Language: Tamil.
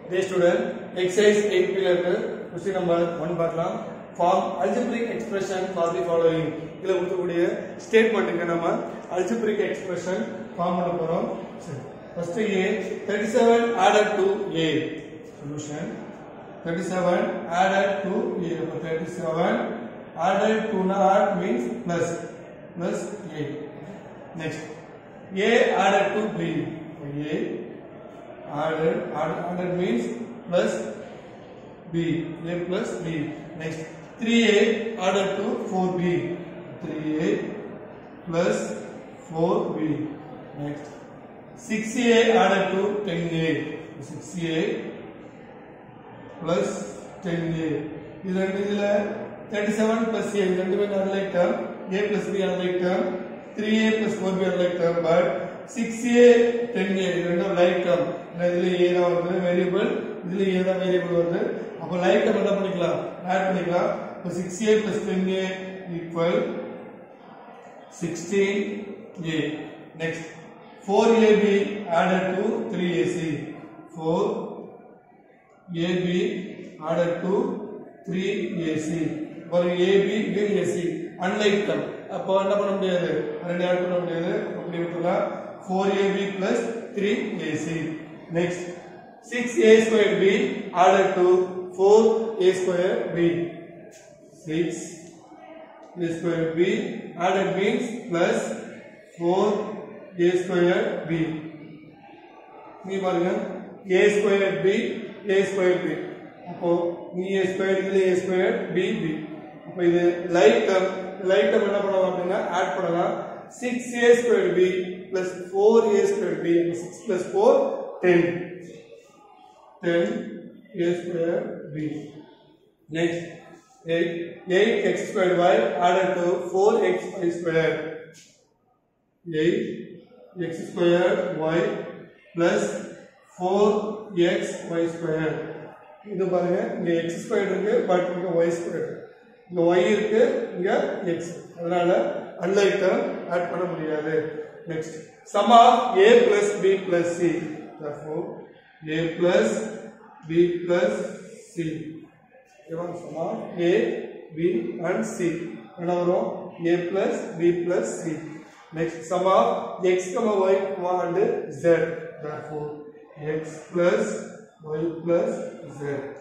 டே ஸ்டூடெண்ட் எக்ஸசைஸ் எயிட் ல இருக்கு கொஸ்டின் நம்பர் ஒன் பார்க்கலாம் form algebraic expression for the following இதில் கொடுக்கக்கூடிய ஸ்டேட்மெண்ட்டுக்கு நம்ம அல்ஜிப்ரிக் எக்ஸ்பிரஷன் ஃபார்ம் பண்ண போகிறோம் சரி first a thirty seven added to a solution thirty seven added to a அப்போ thirty seven added to not means plus plus a next a added to b a added added, added means plus b a plus b next 3a added to 4b 3a plus 4b next 6a added to 10a 6a plus 10a இது ரெண்டு இதுல 37 plus a இது ரெண்டுமே unlike term a plus b unlike term 3a plus 4b unlike term but 6a 10a இது ரெண்டும் லைக் டேர்ம் இதுல a தான் வருது வேரியபிள் இதுல a தான் வேரியபிள் வருது அப்போ லைக் டேர்ம் என்ன பண்ணிக்கலாம் ஆட் பண்ணிக்கலாம் இப்போ 6a plus 10a equal 16a next 4ab added to 3ac 4ab added to 3ac ஒரு ab இது ac unlike term அப்போ என்ன பண்ண முடியாது ரெண்டு ஆட் பண்ண முடியாது அப்படி விட்டுலாம் 4ab plus 3ac next 6a squared b added to 4a squared b 6 a square b added means plus 4 a square b நீ பாருங்க a square b a square b அப்போ நீ a square இதுல a square b b அப்போ இது லைட் டேர்ம் லைட் டேர்ம் என்ன பண்ணலாம் அப்படின்னா ஆட் பண்ணலாம் 6a square b plus 4a square b 6 plus 4 10 10 a square b next 8 8x squared y added to 4x y squared 8 x squared y plus 4x y squared இது பாருங்க இங்க x squared இருக்கு பட் இங்க y squared இங்க y இருக்கு இங்க x அதனால அன்லைக் டேர்ம் ஆட் பண்ண முடியாது next sum of a plus b plus c therefore a plus b plus c given sum of a b and c என்ன வரும் a plus b plus c next sum of x comma y and z therefore x plus y plus z